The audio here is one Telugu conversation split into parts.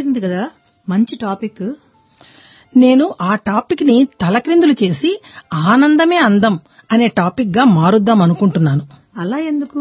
బాగుంటుంది కదా మంచి టాపిక్ నేను ఆ టాపిక్ ని తలక్రిందులు చేసి ఆనందమే అందం అనే టాపిక్ గా మారుద్దాం అనుకుంటున్నాను అలా ఎందుకు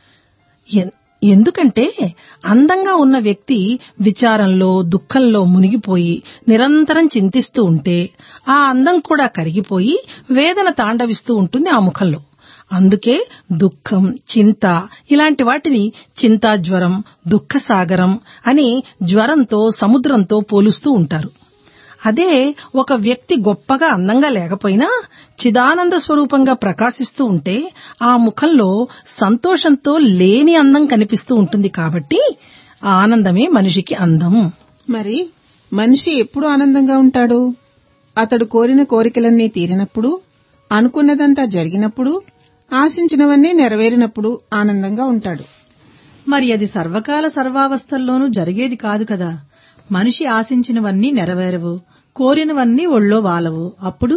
ఎన్- ఎందుకంటే అందంగా ఉన్న వ్యక్తి విచారంలో దుఃఖంలో మునిగిపోయి నిరంతరం చింతిస్తూ ఉంటే ఆ అందం కూడా కరిగిపోయి వేదన తాండవిస్తూ ఉంటుంది ఆ ముఖంలో అందుకే దుఃఖం చింత ఇలాంటి వాటిని చింతాజ్వరం దుఃఖసాగరం అని జ్వరంతో సముద్రంతో పోలుస్తూ ఉంటారు అదే ఒక వ్యక్తి గొప్పగా అందంగా లేకపోయినా చిదానంద స్వరూపంగా ప్రకాశిస్తూ ఉంటే ఆ ముఖంలో సంతోషంతో లేని అందం కనిపిస్తూ ఉంటుంది కాబట్టి ఆ ఆనందమే మనిషికి అందం మరి మనిషి ఎప్పుడు ఆనందంగా ఉంటాడు అతడు కోరిన కోరికలన్నీ తీరినప్పుడు అనుకున్నదంతా జరిగినప్పుడు ఆశించినవన్నీ నెరవేరినప్పుడు ఆనందంగా ఉంటాడు మరి అది సర్వకాల సర్వావస్థల్లోనూ జరిగేది కాదు కదా మనిషి ఆశించినవన్నీ నెరవేరవు కోరినవన్నీ ఒళ్ళో వాలవు అప్పుడు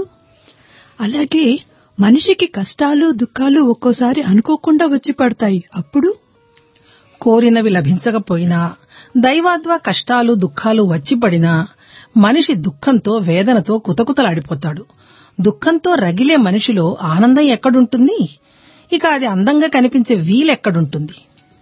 అలాగే మనిషికి కష్టాలు దుఃఖాలు ఒక్కోసారి అనుకోకుండా వచ్చి పడతాయి అప్పుడు కోరినవి లభించకపోయినా దైవాద్వా కష్టాలు దుఃఖాలు వచ్చిపడినా మనిషి దుఃఖంతో వేదనతో కుతకుతలాడిపోతాడు దుఃఖంతో రగిలే మనిషిలో ఆనందం ఎక్కడుంటుంది ఇక అది అందంగా కనిపించే వీలెక్కడుంటుంది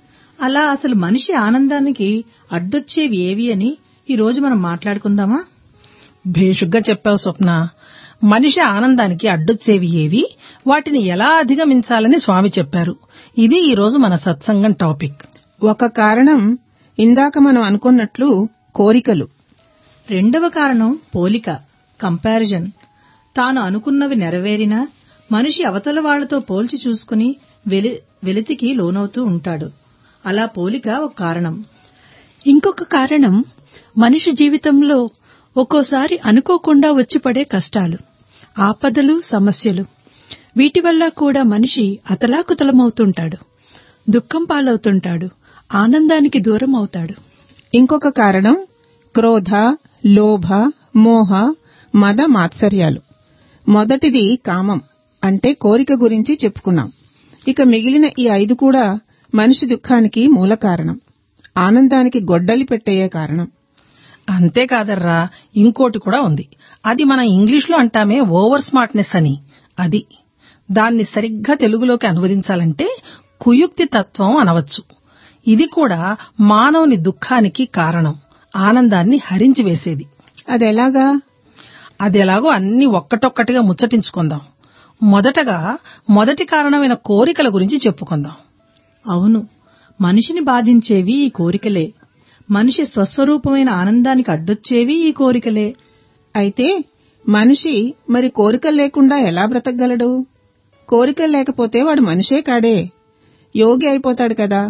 అలా అసలు మనిషి ఆనందానికి అడ్డొచ్చేవి ఏవి అని ఈ రోజు మనం మాట్లాడుకుందామా భేషుగ్గా చెప్పావు స్వప్న మనిషి ఆనందానికి అడ్డొచ్చేవి ఏవి వాటిని ఎలా అధిగమించాలని స్వామి చెప్పారు ఇది ఈ రోజు మన సత్సంగం టాపిక్ ఒక కారణం ఇందాక మనం అనుకున్నట్లు కోరికలు రెండవ కారణం పోలిక కంపారిజన్ తాను అనుకున్నవి నెరవేరినా మనిషి అవతల వాళ్లతో పోల్చి చూసుకుని వెలి వెలితికి లోనవుతూ ఉంటాడు అలా పోలిక ఒక కారణం ఇంకొక కారణం మనిషి జీవితంలో ఒక్కోసారి అనుకోకుండా వచ్చి పడే కష్టాలు ఆపదలు సమస్యలు వీటి వల్ల కూడా మనిషి అతలాకుతలమవుతుంటాడు దుఃఖం పాలవుతుంటాడు ఆనందానికి దూరం అవుతాడు ఇంకొక కారణం క్రోధ లోభ మోహ మద మాత్సర్యాలు మొదటిది కామం అంటే కోరిక గురించి చెప్పుకున్నాం ఇక మిగిలిన ఈ ఐదు కూడా మనిషి దుఃఖానికి మూల కారణం ఆనందానికి గొడ్డలి పెట్టేయే కారణం అంతేకాదర్రా ఇంకోటి కూడా ఉంది అది మనం ఇంగ్లీష్లో అంటామే ఓవర్ స్మార్ట్నెస్ అని అది దాన్ని సరిగ్గా తెలుగులోకి అనువదించాలంటే కుయుక్తి తత్వం అనవచ్చు ఇది కూడా మానవుని దుఃఖానికి కారణం ఆనందాన్ని హరించి వేసేది అదెలాగా అదెలాగో అన్ని ఒక్కటొక్కటిగా ముచ్చటించుకుందాం మొదటగా మొదటి కారణమైన కోరికల గురించి చెప్పుకుందాం అవును మనిషిని బాధించేవి ఈ కోరికలే మనిషి స్వస్వరూపమైన ఆనందానికి అడ్డొచ్చేవి ఈ కోరికలే అయితే మనిషి మరి కోరికలు లేకుండా ఎలా బ్రతకగలడు కోరికలు లేకపోతే వాడు మనిషే కాడే యోగి అయిపోతాడు కదా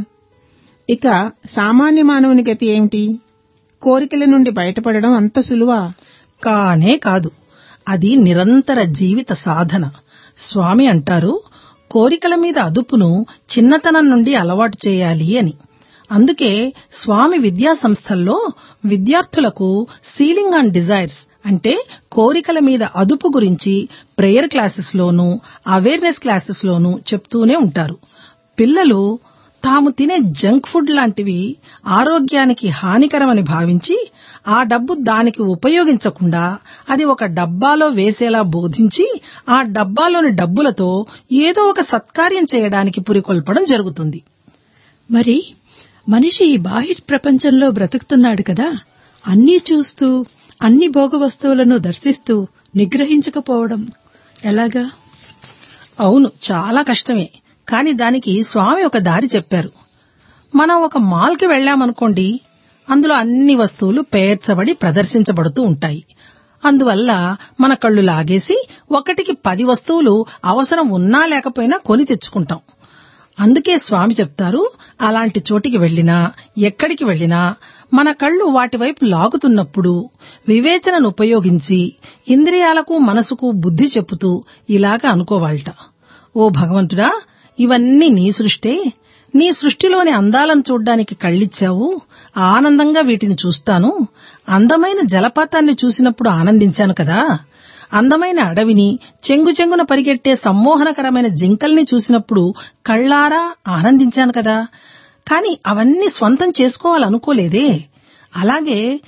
ఇక సామాన్య మానవుని గతి ఏమిటి కోరికల నుండి బయటపడడం అంత సులువా కానే కాదు అది నిరంతర జీవిత సాధన స్వామి అంటారు కోరికల మీద అదుపును చిన్నతనం నుండి అలవాటు చేయాలి అని అందుకే స్వామి విద్యా సంస్థల్లో విద్యార్థులకు సీలింగ్ ఆన్ డిజైర్స్ అంటే కోరికల మీద అదుపు గురించి ప్రేయర్ క్లాసెస్లోనూ అవేర్నెస్ క్లాసెస్లోనూ చెప్తూనే ఉంటారు పిల్లలు తాము తినే జంక్ ఫుడ్ లాంటివి ఆరోగ్యానికి హానికరమని భావించి ఆ డబ్బు దానికి ఉపయోగించకుండా అది ఒక డబ్బాలో వేసేలా బోధించి ఆ డబ్బాలోని డబ్బులతో ఏదో ఒక సత్కార్యం చేయడానికి పురికొల్పడం జరుగుతుంది మరి మనిషి ఈ బాహ్య ప్రపంచంలో బ్రతుకుతున్నాడు కదా అన్నీ చూస్తూ అన్ని భోగ వస్తువులను దర్శిస్తూ నిగ్రహించకపోవడం ఎలాగా అవును చాలా కష్టమే కాని దానికి స్వామి ఒక దారి చెప్పారు మనం ఒక మాల్కి వెళ్ళామనుకోండి అందులో అన్ని వస్తువులు పేర్చబడి ప్రదర్శించబడుతూ ఉంటాయి అందువల్ల మన కళ్ళు లాగేసి ఒకటికి పది వస్తువులు అవసరం ఉన్నా లేకపోయినా కొని తెచ్చుకుంటాం అందుకే స్వామి చెప్తారు అలాంటి చోటికి వెళ్ళినా ఎక్కడికి వెళ్ళినా మన కళ్ళు వాటి వైపు లాగుతున్నప్పుడు వివేచనను ఉపయోగించి ఇంద్రియాలకు మనసుకు బుద్ధి చెప్పుతూ ఇలాగ అనుకోవాలట ఓ భగవంతుడా ఇవన్నీ నీ సృష్టే నీ సృష్టిలోని అందాలను చూడ్డానికి కళ్ళిచ్చావు ఆనందంగా వీటిని చూస్తాను అందమైన జలపాతాన్ని చూసినప్పుడు ఆనందించాను కదా అందమైన అడవిని చెంగు చెంగున పరిగెట్టే సమ్మోహనకరమైన జింకల్ని చూసినప్పుడు కళ్ళారా ఆనందించాను కదా కాని అవన్నీ స్వంతం చేసుకోవాలనుకోలేదే అలాగే